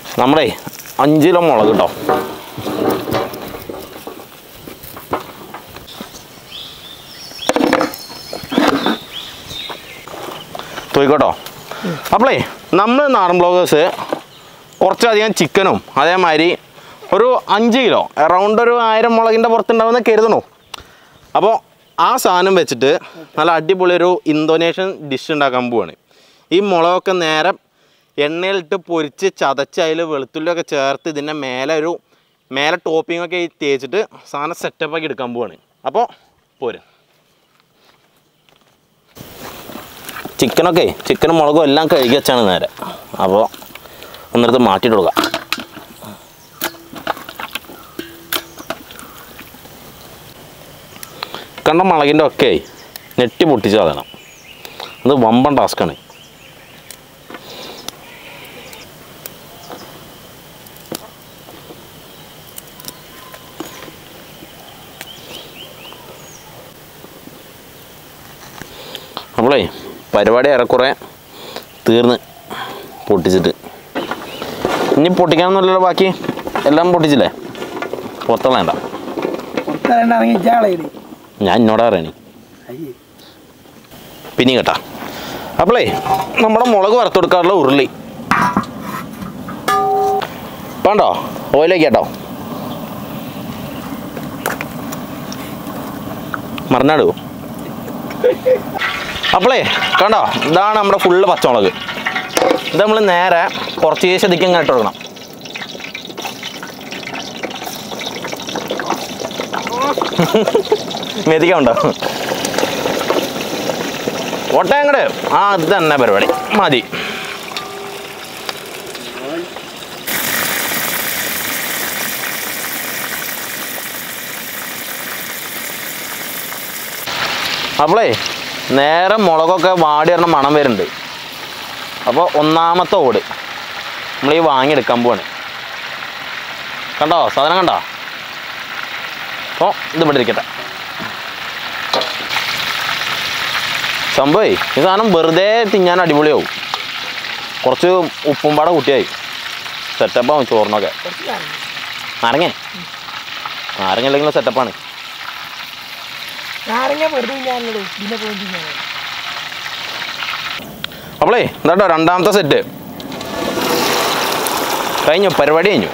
നമ്മളേ അഞ്ച് കിലോ മുളക് കേട്ടോ തൂയിക്കോട്ടോ അപ്പോളേ നമ്മൾ നാടൻ ബ്ലോഗേഴ്സ് കുറച്ചധികം ചിക്കനും അതേമാതിരി ഒരു അഞ്ച് കിലോ അറൗണ്ട് ഒരു ആയിരം മുളകിൻ്റെ പുറത്തുണ്ടാവുമെന്ന് കരുതണു അപ്പോൾ ആ സാധനം വെച്ചിട്ട് നല്ല അടിപൊളി ഒരു ഇന്തോനേഷ്യൻ ഡിഷ് ഉണ്ടാക്കാൻ പോവാണ് ഈ മുളകൊക്കെ നേരെ എണ്ണയിലിട്ട് പൊരിച്ച് ചതച്ച് അതിൽ വെളുത്തുള്ളിയൊക്കെ ചേർത്ത് ഇതിൻ്റെ മേലെ ഒരു മേലെ ടോപ്പിംഗ് ഒക്കെ തേച്ചിട്ട് സാധനം സെറ്റപ്പ് ആക്കി എടുക്കാൻ പോവാണ് അപ്പോൾ പോര് ചിക്കനൊക്കെ ചിക്കനും മുളകും എല്ലാം കഴുകി വെച്ചാണ് നേരെ അപ്പോൾ ഒന്നിടത്ത് മാറ്റിയിട്ട് കൊടുക്കാം കണ്ട മുളകിൻ്റെ ഒക്കെ നെട്ടി പൊട്ടിച്ച് കളയണം അത് വമ്പൻ ടാസ്ക്കാണ് നമ്മളേ പരിപാടി ഏറെക്കുറെ തീർന്ന് പൊട്ടിച്ചിട്ട് ഇനി പൊട്ടിക്കാനൊന്നുമില്ലല്ലോ ബാക്കി എല്ലാം പൊട്ടിച്ചില്ലേ പുറത്തുള്ള പുറത്തിറങ്ങി ഇറങ്ങി ഇജാളയില് ഞാൻ എന്നോടാ പറയണേ അയ്യേ പിന്നെ കേട്ടാ അപ്പോളേ നമ്മുടെ മുളക് വറുത്ത് കൊടുക്കാറുള്ള ഉരുളി വേണ്ടോ ഓയിലേക്ക് കേട്ടോ മറന്നാടൂ അപ്പോളേ കണ്ടോ ഇതാണ് നമ്മുടെ ഫുള്ള് പച്ചമുളക് ഇത് നമ്മൾ നേരെ കുറച്ച് ശതിക്ക് ഇങ്ങനെ ഇട്ട് കൊടുക്കണം മെതിക്കുണ്ടോ ഒട്ടയങ്ങട് ആ ഇത് തന്നെ പരിപാടി മതി അപ്പോളേ നേരെ മുളകൊക്കെ വാടി വരണ മണം വരുന്നുണ്ട് അപ്പോൾ ഒന്നാമത്തെ ഓട് നമ്മൾ ഈ വാങ്ങിയെടുക്കാൻ പോവാണ് കണ്ടോ സാധനം കണ്ടോ അപ്പോൾ ഇത് ഇവിടെ ഇരിക്കട്ടെ സംഭവേ ഈ സാധനം വെറുതെ തിന്നാൻ അടിപൊളിയാവും കുറച്ച് ഉപ്പും പാടെ കൂട്ടിയായി സെറ്റപ്പാവും ചോറിനൊക്കെ കുറച്ച് കാണും നാരങ്ങ നാരങ്ങ അല്ലെങ്കിൽ സെറ്റപ്പാണ് നാരങ്ങ വെറുതെ ഞാനുള്ളൂ പിന്നെ പോയി ഞാൻ അപ്പോളേ എന്താട്ടോ രണ്ടാമത്തെ സെറ്റ് കഴിഞ്ഞു പരിപാടി കഴിഞ്ഞു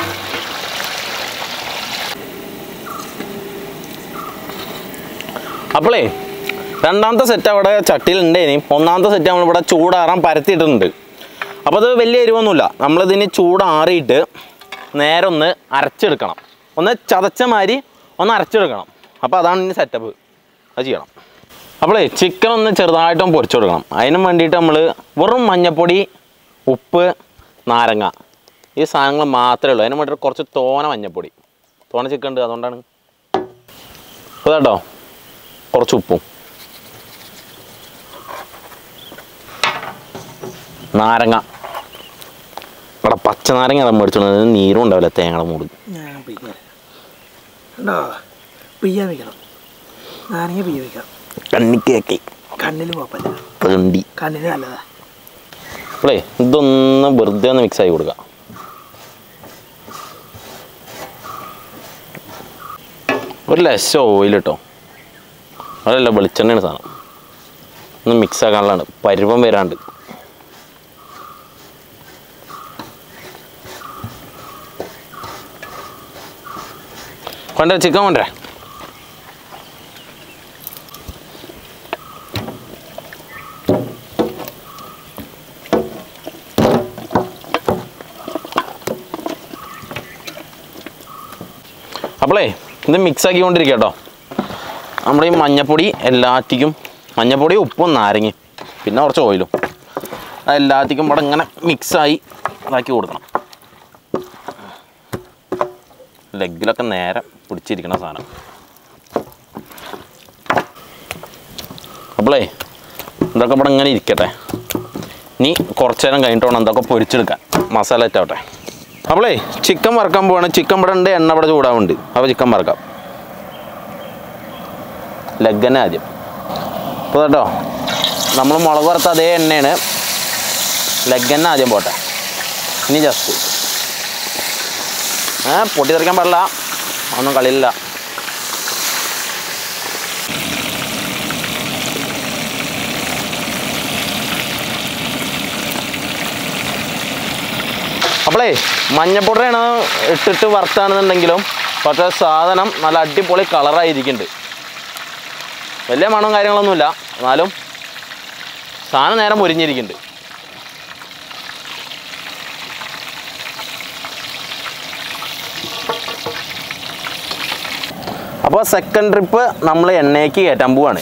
അപ്പോളേ രണ്ടാമത്തെ സെറ്റ് അവിടെ ചട്ടിയിലുണ്ട് ഇനി ഒന്നാമത്തെ സെറ്റ് നമ്മളിവിടെ ചൂടാറാൻ പരത്തിയിട്ടുണ്ട് അപ്പോൾ അത് വലിയ എരിവൊന്നുമില്ല നമ്മളിതിന് ചൂടാറിയിട്ട് നേരെ ഒന്ന് അരച്ചെടുക്കണം ഒന്ന് ചതച്ച മാതിരി ഒന്ന് അരച്ചെടുക്കണം അപ്പോൾ അതാണ് ഇനി സെറ്റപ്പ് അത് ചെയ്യണം അപ്പോളേ ചിക്കൻ ഒന്ന് ചെറുതായിട്ടൊന്ന് പൊരിച്ചു കൊടുക്കണം അതിനും വേണ്ടിയിട്ട് നമ്മൾ വെറും മഞ്ഞപ്പൊടി ഉപ്പ് നാരങ്ങ ഈ സാധനങ്ങൾ മാത്രമേ ഉള്ളൂ അതിന് വേണ്ടിയിട്ട് കുറച്ച് തോന മഞ്ഞപ്പൊടി തോന ചിക്കൻ ഉണ്ട് അതുകൊണ്ടാണ് കേട്ടോ കുറച്ച് ഉപ്പും നാരങ്ങ ഇവിടെ പച്ച നാരങ്ങ ഇടം മേടിച്ചോണ്ട് നീരും ഉണ്ടാവില്ല തേങ്ങയുടെ മൂട് ഞാൻ പിയ്യാൻ ഉണ്ടോ പിയ്യാൻ വെക്കണം നാരങ്ങ പിയ്യ വെക്കണം കണ്ണിക്കേക്കി കണ്ണിൽ കുഴപ്പമില്ല തണ്ടി കണ്ണിന് നല്ലതാ അപ്പോളേ ഇതൊന്ന് വെറുതെ ഒന്ന് മിക്സ് ആക്കി കൊടുക്കുക ഒരു ലെസ് ഓയിൽ കേട്ടോ അതല്ല വെളിച്ചെണ്ണയാണ് സാധനം ഒന്ന് മിക്സ് ആക്കാനുള്ളതാണ് പരുവം വരാണ്ട് കൊണ്ടേ ചിക്കൻ കൊണ്ടേ അപ്പോളേ ഇത് മിക്സ് ആക്കിക്കൊണ്ടിരിക്കുക കേട്ടോ നമ്മുടെ ഈ മഞ്ഞപ്പൊടി എല്ലാറ്റിക്കും മഞ്ഞപ്പൊടി ഉപ്പും നാരങ്ങയും പിന്നെ കുറച്ച് ഓയിലും അത് എല്ലാറ്റിക്കും ഇവിടെ ഇങ്ങനെ മിക്സായി ഇതാക്കി കൊടുക്കണം ലെഗിലൊക്കെ നേരെ പിടിച്ചിരിക്കണ സാധനം അപ്പോളേ ഇതൊക്കെ ഇവിടെ ഇങ്ങനെ ഇരിക്കട്ടെ ഇനി കുറച്ച് നേരം കഴിഞ്ഞിട്ട് വേണം എന്തൊക്കെ പൊരിച്ചെടുക്കാൻ മസാല ഇറ്റാവട്ടെ അപ്പോളേ ചിക്കൻ വറക്കാൻ പോവാണ് ചിക്കൻ ഇവിടെ ഉണ്ട് എണ്ണ ഇവിടെ ചൂടാവുന്നുണ്ട് അപ്പോൾ ചിക്കൻ വറക്കാം ലെഗ് തന്നെ ആദ്യം അപ്പോൾ കേട്ടോ നമ്മൾ മുളക് വറുത്ത അതേ എണ്ണയാണ് ലെഗ് തന്നെ ആദ്യം പോട്ടെ ഇനി ജസ്റ്റ് ഏ പൊട്ടിത്തെറിക്കാൻ പാടില്ല ഒന്നും കളിയില്ല അപ്പോളേ മഞ്ഞപ്പൊടിയാണ് ഇട്ടിട്ട് വറുത്താണെന്നുണ്ടെങ്കിലും പക്ഷേ സാധനം നല്ല അടിപൊളി കളറായിരിക്കുന്നുണ്ട് വലിയ മണവും കാര്യങ്ങളൊന്നുമില്ല എന്നാലും സാധനം നേരെ മുരിഞ്ഞിരിക്കുന്നുണ്ട് അപ്പോൾ സെക്കൻഡ് ട്രിപ്പ് നമ്മൾ എണ്ണയ്ക്ക് കയറ്റാൻ പോവാണ്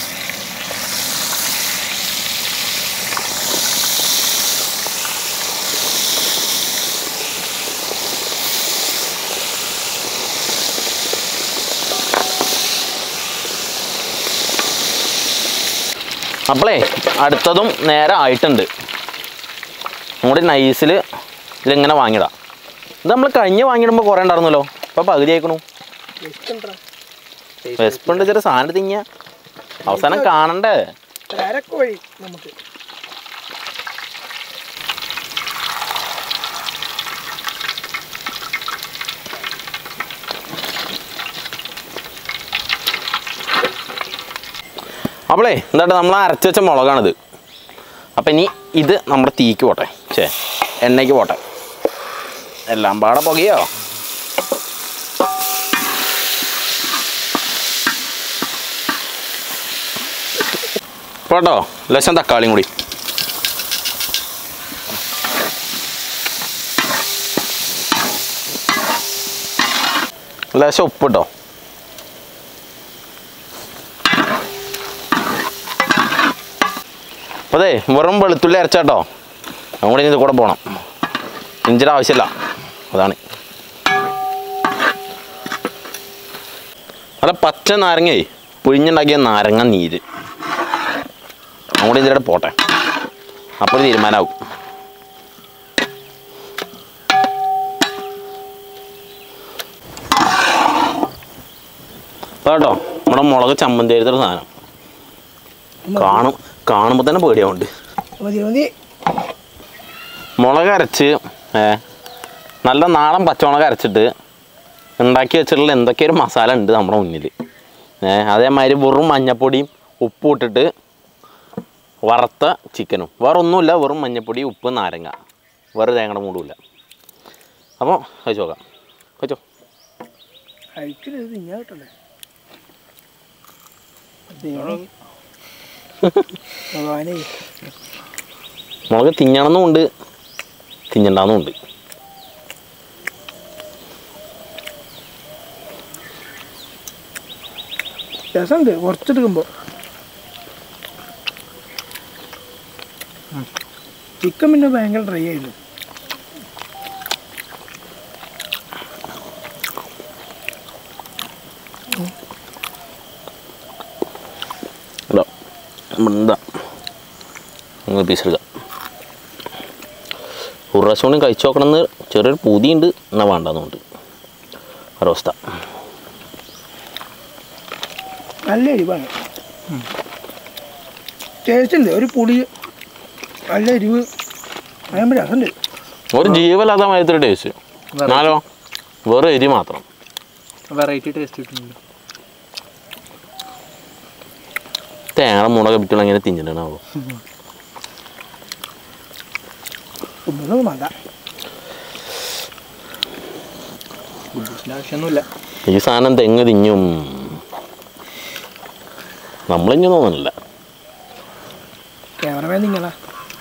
അപ്പോളേ അടുത്തതും നേരെ ആയിട്ടുണ്ട് നമ്മുടെ നൈസിൽ ഇതിലിങ്ങനെ വാങ്ങിയിടാം ഇത് നമ്മൾ കഴിഞ്ഞ് വാങ്ങിയിടുമ്പോൾ കുറേ ഉണ്ടായിരുന്നല്ലോ ഇപ്പോൾ പകുതി ആയിക്കണു വെസ്പുണ്ട് ചെറിയ സാധനം തിങ്ങിയ അവസാനം കാണണ്ടേ വഴി നമുക്ക് അപ്പോളേ എന്താട്ടെ നമ്മൾ അരച്ച് വെച്ച മുളകാണിത് അപ്പം ഇനി ഇത് നമ്മുടെ തീക്ക് പോട്ടെ ചേ എണ്ണയ്ക്ക് പോട്ടെ എല്ലാം പാടെ പുകയോ പോട്ടോ ലക്ഷം തക്കാളിയും കൂടി ലേശം ഉപ്പിട്ടോ അപ്പോൾ അതെ വെറും വെളുത്തുള്ളി അരച്ചാട്ടോ നമ്മുടെ ഇത് കൂടെ പോകണം ഇഞ്ചിയുടെ ആവശ്യമില്ല അതാണ് അല്ല പച്ച നാരങ്ങയെ പുഴിഞ്ഞുണ്ടാക്കിയ നാരങ്ങ നീര് നമ്മുടെ ഇതിലൂടെ പോട്ടെ അപ്പോൾ ഒരു തീരുമാനമാവും അപ്പോൾ കേട്ടോ നമ്മുടെ മുളക് ചമ്മന്തി എടുത്തൊരു സാധനം കാണും കാണുമ്പോൾ തന്നെ പേടിയാവുണ്ട് മതി മതി മുളക് അരച്ച് ഏ, നല്ല നാടൻ പച്ചമുളക് അരച്ചിട്ട് ഉണ്ടാക്കി വെച്ചിട്ടുള്ള എന്തൊക്കെ ഒരു മസാല ഉണ്ട് നമ്മുടെ മുന്നിൽ ഏ അതേമാതിരി വെറും മഞ്ഞപ്പൊടിയും ഉപ്പും ഇട്ടിട്ട് വറുത്ത ചിക്കനും വേറെ ഒന്നുമില്ല വെറും മഞ്ഞപ്പൊടി ഉപ്പ് നാരങ്ങ വേറെ തേങ്ങയുടെ മൂടുമില്ല അപ്പോൾ കഴിച്ചു നോക്കാം കഴിച്ചോ കഴിക്കരുത് തിന്നാ കിട്ടണ്ടേ ഭഗവാനേ മുളക് തിന്നണമെന്നുമുണ്ട് തിന്നണ്ടെന്നുമുണ്ട് രസമുണ്ട് കുറച്ചെടുക്കുമ്പോൾ ചിക്കൻ പിന്നെ ഭയങ്കര ഡ്രൈ ആയിരുന്നു ഇതാ എന്താ നിങ്ങൾ പീസ് എടുക്കാം ഒരു പ്രാവശ്യം കൂടി കഴിച്ചു നോക്കണമെന്ന് ചെറിയൊരു പൂതിയുണ്ട് എന്നാൽ വേണ്ടെന്നുണ്ട് ഒരവസ്ഥ നല്ല എരിവാണ് ടേസ്റ്റ് ഉണ്ട് ഒരു പുളി നല്ല എരിവ് ഭയങ്കര രസമുണ്ട് ഒരു ജീവല്ലാത്ത മയത്തൊരു ടേസ്റ്റ് എന്നാലോ വെറും എരി മാത്രം വെറൈറ്റി ടേസ്റ്റ് കിട്ടുന്നുണ്ട് തേങ്ങ മുളക് പിറ്റുള്ള ഇങ്ങനെ തിന്നിട്ടുണ്ടാവോ ഒന്നും വേണ്ട ബുദ്ധിമുട്ടിൻ്റെ ആവശ്യമൊന്നുമില്ല ഈ സാധനം തെങ്ങ് തിഞ്ഞും നമ്മളിഞ്ഞു തോന്നുന്നില്ല ക്യാമറമാൻ നിങ്ങളാ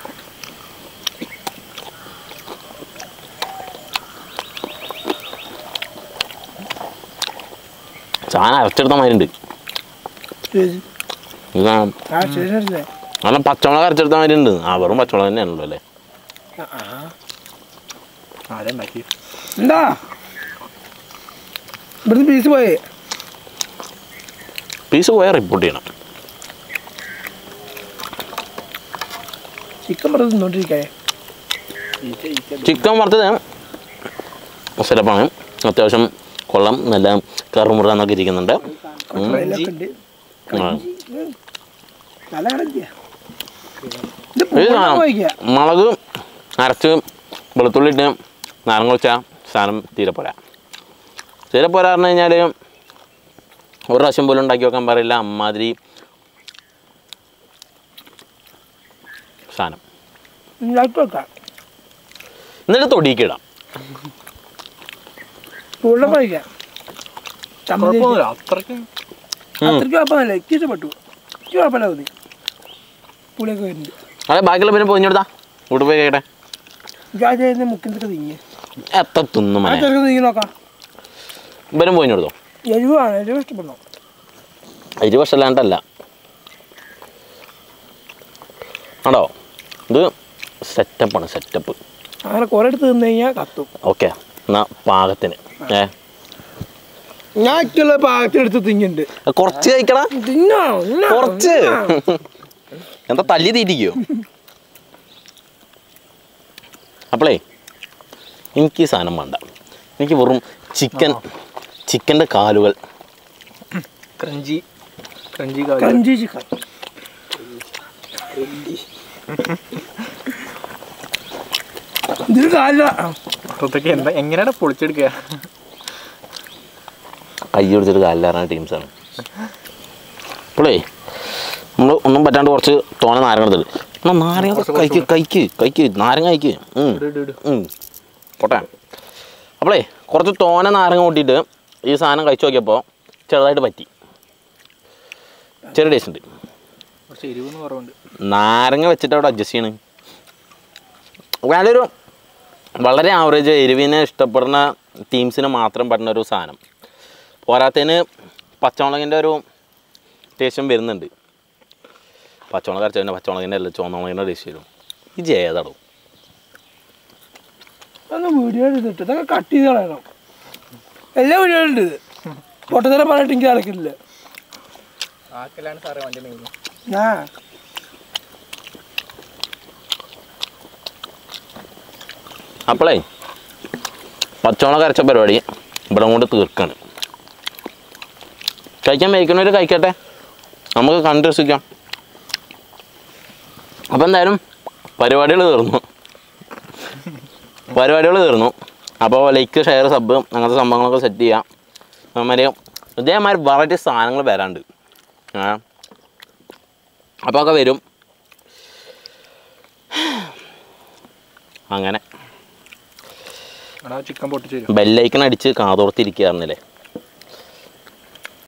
സാധനം അരച്ചെടുത്ത മാതിരി ഉണ്ട് ഈ സാധനം ആ ശരി ശരി നല്ല പച്ചമുളക് അരച്ചെടുത്ത മാതിരി ഉണ്ട് ആ വെറും പച്ചമുളക് തന്നെയാണല്ലോ അല്ലേ ആരെ ഉണ്ടാക്കി എന്താ ഇവിടുന്ന് പീസ് പോയേ പീസ് പോയാൽ റിപ്പോർട്ട് ചെയ്യണം ചിക്കൻ പറഞ്ഞ് തിന്നോണ്ടിരിക്കേ ചിക്കൻ വറുത്തത് സെറ്റപ്പാണ് അത്യാവശ്യം കൊള്ളം നല്ല കറുമുറ എന്നൊക്കെ ഇരിക്കുന്നുണ്ട് ഉം. ട്രെയിലൊക്കെ ഉണ്ട് ആ. നല്ല കടക്കിയ ഇത് ഇത് പൂർണ്ണ സാധനം പോയിക്കാ മുളക് അരച്ച് വെളുത്തുള്ളി ഇട്ട് നാരങ്ങ വെച്ച സാധനം തീരെ പോരാ ചിലപ്പോൾ പോരാ പറഞ്ഞു കഴിഞ്ഞാൽ ഒരു പ്രാവശ്യം പോലും ഉണ്ടാക്കി വെക്കാൻ പറയില്ല അമ്മാതിരി സാധനം ഉണ്ടാക്കി വെക്കാം എന്നിട്ട് തൊടിക്കിടാം ചൂടുള്ള കഴിക്കാം ചമ്മന്തി കുഴപ്പമൊന്നുമില്ല അത്രയ്ക്ക് അത്രയ്ക്ക് കുഴപ്പമല്ല എനിക്ക് ഇഷ്ടപ്പെട്ടു എനിക്ക് കുഴപ്പമില്ല തോന്നി പുളിയൊക്കെ വരുന്നുണ്ട് അതെ ബാക്കിയുള്ള പിന്നെ പൊതിഞ്ഞെടുത്താ വീട്ടിൽ പോയി കേട്ടെ എനിക്ക് ആ ചേരുന്ന മുക്കിനൊക്കെ തിങ്ങി എത്ര തിന്നു ആ മനെ ചെറുക്ക് തിങ്ങി നോക്കാം ഇവരും പൊതിഞ്ഞെടുത്തോ എരിവാണ് എരിവ് ഇഷ്ടപ്പെടണം ഇരു വർഷമല്ലാണ്ടല്ല ആണോ ഇത് സെറ്റപ്പാണ് സെറ്റപ്പ് അങ്ങനെ കുറേ എടുത്ത് തിന്നു കഴിഞ്ഞാൽ കത്തും ഓക്കെ എന്നാ പാകത്തിന് ഏ ഞാൻ ഒക്കെയുള്ള പാകത്തിനെടുത്ത് തിങ്ങുന്നുണ്ട് കുറച്ച് കഴിക്കടാ തിന്നോ തിന്നോ, കുറച്ച് തിന്നോ. എന്താ തല്ലി തീറ്റിക്കോ അപ്പളേ എനിക്ക് ഈ സാധനം വേണ്ട എനിക്ക് വെറും ചിക്കൻ ചിക്കൻ്റെ കാലുകൾ ക്രഞ്ചി ക്രഞ്ചി കാല് കഞ്ചി ചിക്കൻ ഇതിന് കാലില അതൊക്കെ എന്താ എങ്ങനെയാണ് പൊളിച്ചെടുക്കുക കൈ പിടിച്ചിട്ട് കാലിലാറാണ് ടീംസാണ് അപ്പോളേ നമ്മൾ ഒന്നും പറ്റാണ്ട് കുറച്ച് തോന നാരങ്ങ എടുത്തിട്ട് എന്നാ നാരങ്ങ കഴിക്ക് കഴിക്ക് കഴിക്ക് നാരങ്ങ കഴിക്ക് ഉം. ഇട് ഇട് ഇട് ഉം. പോട്ടെ അപ്പോളേ കുറച്ച് തോന നാരങ്ങ കൂട്ടിയിട്ട് ഈ സാധനം കഴിച്ചു നോക്കിയപ്പോൾ ചെറുതായിട്ട് പറ്റി ചെറിയ ടേസ്റ്റ് ഉണ്ട് കുറച്ച് എരിവെന്ന് കുറവുണ്ട് നാരങ്ങ വെച്ചിട്ട് അവിടെ അഡ്ജസ്റ്റ് ചെയ്യണ് നല്ലൊരു വളരെ ആവറേജ് എരിവിനെ ഇഷ്ടപ്പെടുന്ന ടീംസിന് മാത്രം പറ്റുന്ന ഒരു സാധനം പോരാത്തതിന് പച്ചമുളകിൻ്റെ ഒരു ടേസ്റ്റും വരുന്നുണ്ട് പച്ചമുളക് അരച്ചതിൻ്റെ പച്ചമുളകിൻ്റെ അല്ല ചുവന്നുളകിൻ്റെ ടേസ്റ്റ് വരും ഇത് ഏതാടോ അതൊന്ന് വീഡിയോ എടുത്തിട്ട് ഇതൊക്കെ കട്ട് ചെയ്ത് കളയണം എല്ലാ വീഡിയോ ഉണ്ട് ഇത് പൊട്ടത്തരം പറഞ്ഞിട്ട് എനിക്ക് നടക്കില്ല ആക്കലാണ് സാറേ വണ്ടി മെയിൻ ആ അപ്പോളേ പച്ചമുളക് അരച്ച പരിപാടി ഇവിടെ കൊണ്ട് തീർക്കാണ് കഴിക്കാൻ മേടിക്കുന്നവർ കഴിക്കട്ടെ നമുക്ക് കണ്ട് രസിക്കാം അപ്പം എന്തായാലും പരിപാടികൾ തീർന്നു പരിപാടികൾ തീർന്നു അപ്പോൾ ലൈക്ക് ഷെയർ സബ് അങ്ങനത്തെ സംഭവങ്ങളൊക്കെ സെറ്റ് ചെയ്യാം അതുമാതിരി ഇതേമാതിരി വെറൈറ്റി സാധനങ്ങൾ വരാണ്ട് ആ അപ്പോൾ ഒക്കെ വരും അങ്ങനെ അവിടെ ചിക്കൻ പൊട്ടിച്ച് തരും ബെല്ലൈക്കൺ അടിച്ച് കാതോർത്തിരിക്കുകയായിരുന്നില്ലേ